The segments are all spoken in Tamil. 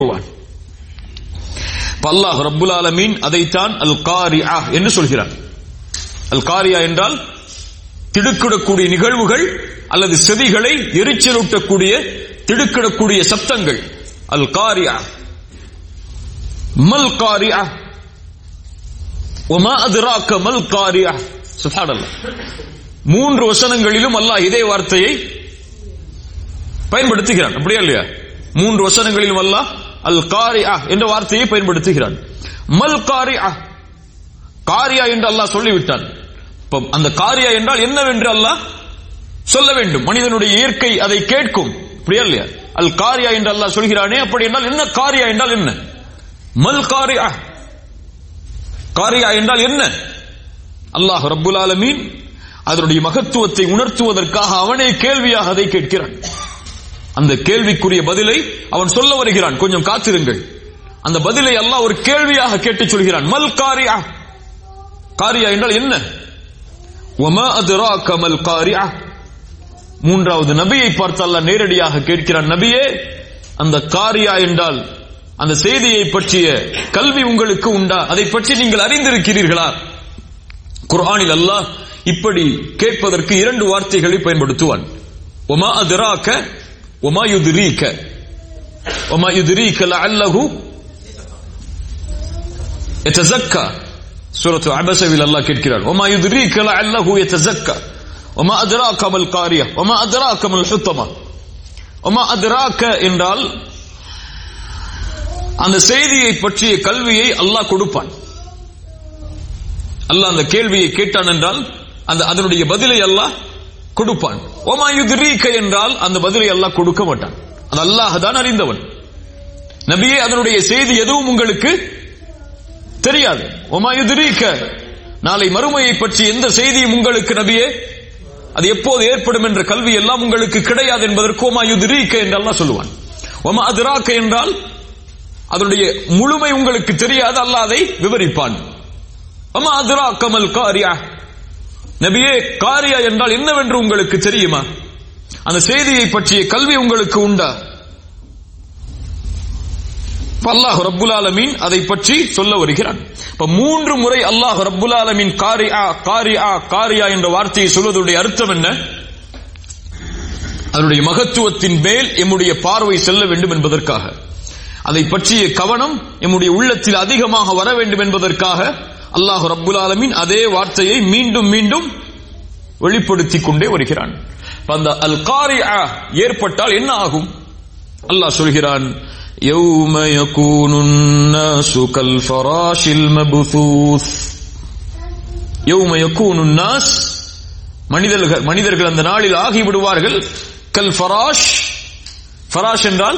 கூறுவான் அல்லாஹ் ரப்புல் ஆலமீன் அதைத்தான் அல் காரியா என்று சொல்கிறான் அல் காரியா என்றால் திடுக்கிடக்கூடிய நிகழ்வுகள் அல்லது செவிகளை எரிச்சலூட்டக்கூடிய திடுக்கிடக்கூடிய சப்தங்கள் அல் காரியா மல் காரியா ஒமா அதுராக்க மல் காரியா சுப்ஹானல்லாஹ் மூன்று வசனங்களிலும் அல்லாஹ் இதே வார்த்தையை பயன்படுத்துகிறான் அப்படியா இல்லையா மூன்று வசனங்களிலும் அல்லாஹ் அல் காரியா என்ற வார்த்தையை பயன்படுத்துகிறான் மல் காரியா காரியா என்று அல்லாஹ் சொல்லிவிட்டான் இப்ப அந்த காரியா என்றால் என்னவென்று அல்லாஹ் சொல்ல வேண்டும் மனிதனுடைய இயற்கை அதை கேட்கும் அப்படியா இல்லையா அல் காரியா என்று அல்லாஹ் சொல்கிறானே அப்படி என்றால் என்ன காரியா என்றால் என்ன மல் காரியா காரியா என்றால் என்ன அல்லாஹ் ரப்புல் ஆலமீன் அதனுடைய மகத்துவத்தை உணர்த்துவதற்காக அவனே கேள்வியாக அதை கேட்கிறான் அந்த கேள்விக்குரிய பதிலை அவன் சொல்ல வருகிறான் கொஞ்சம் காத்திருங்கள் அந்த பதிலை அல்லாஹ் ஒரு கேள்வியாக கேட்டு சொல்கிறான் மல் காரியா காரியா என்றால் என்ன ஒமா அதுராக மல் காரியா மூன்றாவது நபியை பார்த்து அல்லாஹ் நேரடியாக கேட்கிறான் நபியே அந்த காரியா என்றால் அந்த செய்தியை பற்றிய கல்வி உங்களுக்கு உண்டா அதை பற்றி நீங்கள் அறிந்திருக்கிறீர்களா குர்ஆனில் அல்லாஹ் இப்படி கேட்பதற்கு இரண்டு வார்த்தைகளை பயன்படுத்துவான் ஒமா அதுராக்க ஒமா யுதிரீக்க ஒமா யுதிரீக்க லஅல்லஹு يتزكى سورة عبس வில் அல்லாஹ் கேட்கிறார் وما يدريك لعله يتزكى وما أدراك ما القارية وما أدراك ما الحطمة وما أدراك என்றால் அந்த செய்தியை பற்றிய கல்வியை அல்லாஹ் கொடுப்பான் அல்லாஹ் அந்த கேள்வியை கேட்டான் என்றால் அந்த அதனுடைய பதிலை அல்லாஹ் கொடுப்பான் ஒமா யுத்ரீக என்றால் அந்த பதிலை அல்லாஹ் கொடுக்க மாட்டான் அது அல்லாஹ் தான் அறிந்தவன் நபியே அதனுடைய செய்தி எதுவும் உங்களுக்கு தெரியாது ஒமா யுத்ரீக நாளை மறுமையை பற்றி எந்த செய்தியும் உங்களுக்கு நபியே அது எப்போது ஏற்படும் என்ற கல்வி எல்லாம் உங்களுக்கு கிடையாது என்பதற்கு ஒமா யுத்ரீக என்று அல்லாஹ் சொல்லுவான் ஒமா அதுராக்க என்றால் அதனுடைய முழுமை உங்களுக்கு தெரியாது அல்லாஹ் அதை விவரிப்பான் அம்மா அதுரா கமல் காரியா நபியே காரியா என்றால் என்னவென்று உங்களுக்கு தெரியுமா அந்த செய்தியை பற்றிய கல்வி உங்களுக்கு உண்டா அல்லாஹ் ரப்புல் ஆலமீன் அதை பற்றி சொல்ல வருகிறான் இப்ப மூன்று முறை அல்லாஹ் ரப்புல் ஆலமீன் காரியா காரியா காரியா என்ற வார்த்தையை சொல்வதனுடைய அர்த்தம் என்ன அதனுடைய மகத்துவத்தின் மேல் எம்முடைய பார்வை செல்ல வேண்டும் என்பதற்காக அதை பற்றிய கவனம் எம்முடைய உள்ளத்தில் அதிகமாக வர வேண்டும் என்பதற்காக அல்லாஹ் ரப்புல் ஆலமின் அதே வார்த்தையை மீண்டும் மீண்டும் வெளிப்படுத்திக் கொண்டே வருகிறான் அந்த அல் காரியா ஏற்பட்டால் என்ன ஆகும் அல்லாஹ் சொல்கிறான் يوم يكون الناس كالفراش المبثوث يوم يكون الناس மனிதர்கள் மனிதர்கள் அந்த நாளில் ஆகிவிடுவார்கள் கல் ஃபராஷ் ஃபராஷ் என்றால்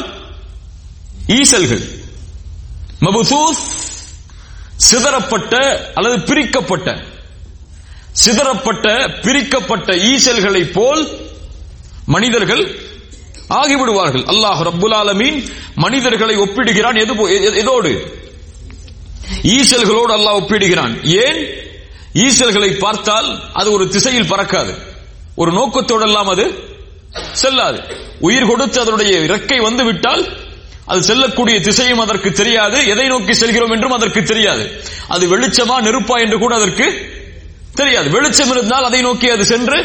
ஈசல்கள் மபுசூஸ் சிதறப்பட்ட அல்லது பிரிக்கப்பட்ட சிதறப்பட்ட பிரிக்கப்பட்ட ஈசல்களை போல் மனிதர்கள் ஆகிவிடுவார்கள் அல்லாஹ் ரப்புல் ஆலமீன் மனிதர்களை ஒப்பிடுகிறான் எது எதோடு ஈசல்களோடு அல்லாஹ் ஒப்பிடுகிறான் ஏன் ஈசல்களை பார்த்தால் அது ஒரு திசையில் பறக்காது ஒரு நோக்கத்தோடு எல்லாம் அது செல்லாது உயிர் கொடுத்து அதனுடைய இறக்கை வந்து விட்டால் அது செல்லக்கூடிய திசையும் அதற்கு தெரியாது எதை நோக்கி செல்கிறோம் என்றும் அதற்கு தெரியாது அது வெளிச்சமா நெருப்பா என்று கூட அதற்கு தெரியாது வெளிச்சம் இருந்தால் அதை நோக்கி அது சென்று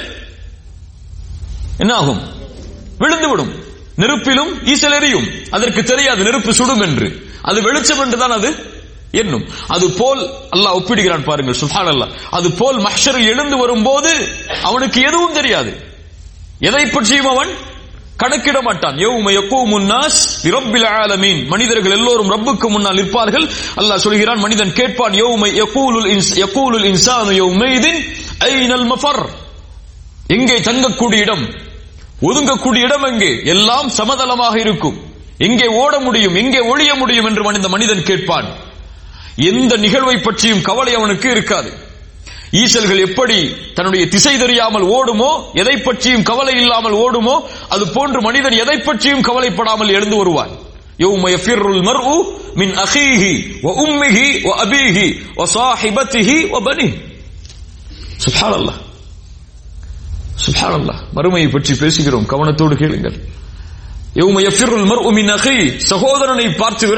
என்ன ஆகும் விழுந்துவிடும் நெருப்பிலும் ஈசல் எரியும் அதற்கு தெரியாது நெருப்பு சுடும் என்று அது வெளிச்சம் என்றுதான் அது என்னும் அது போல் அல்லாஹ் ஒப்பிடுகிறான் பாருங்கள் சுஹான் அல்லாஹ் அது போல் மஹ்ஷரில் எழுந்து வரும்போது அவனுக்கு எதுவும் தெரியாது எதை பற்றியும் அவன் கணக்கிட மாட்டான் யௌம யக்கூமுன் நாஸ் இரப்பில் ஆலமீன் மனிதர்கள் எல்லோரும் ரப்புக்கு முன்னால் நிற்பார்கள் அல்லாஹ் சொல்கிறான் மனிதன் கேட்பான் யௌம யகூலுல் இன்ஸ் யகூலுல் இன்சானு யௌமைதின் ஐனல் மஃபர் எங்கே தங்கக்கூடிய இடம் ஒதுங்கக்கூடிய இடம் எங்கே எல்லாம் சமதளமாக இருக்கும் எங்கே ஓட முடியும் எங்கே ஒழிய முடியும் என்று மனித மனிதன் கேட்பான் எந்த நிகழ்வை பற்றியும் கவலை அவனுக்கு இருக்காது ஈசல்கள் எப்படி தன்னுடைய திசை தெரியாமல் ஓடுமோ எதை பற்றியும் கவலை இல்லாமல் ஓடுமோ அது போன்று மனிதன் எதை பற்றியும் கவலைப்படாமல் எழுந்து வருவான் يوم يفر المرء من أخيه وأمه وأبيه وصاحبته وبنيه سبحان الله سبحان الله மறுமையை பற்றி பேசுகிறோம் கவனத்தோடு கேளுங்கள் யௌம யஃபிருல் மர்உ மின் அஹி சகோதரனை பார்த்து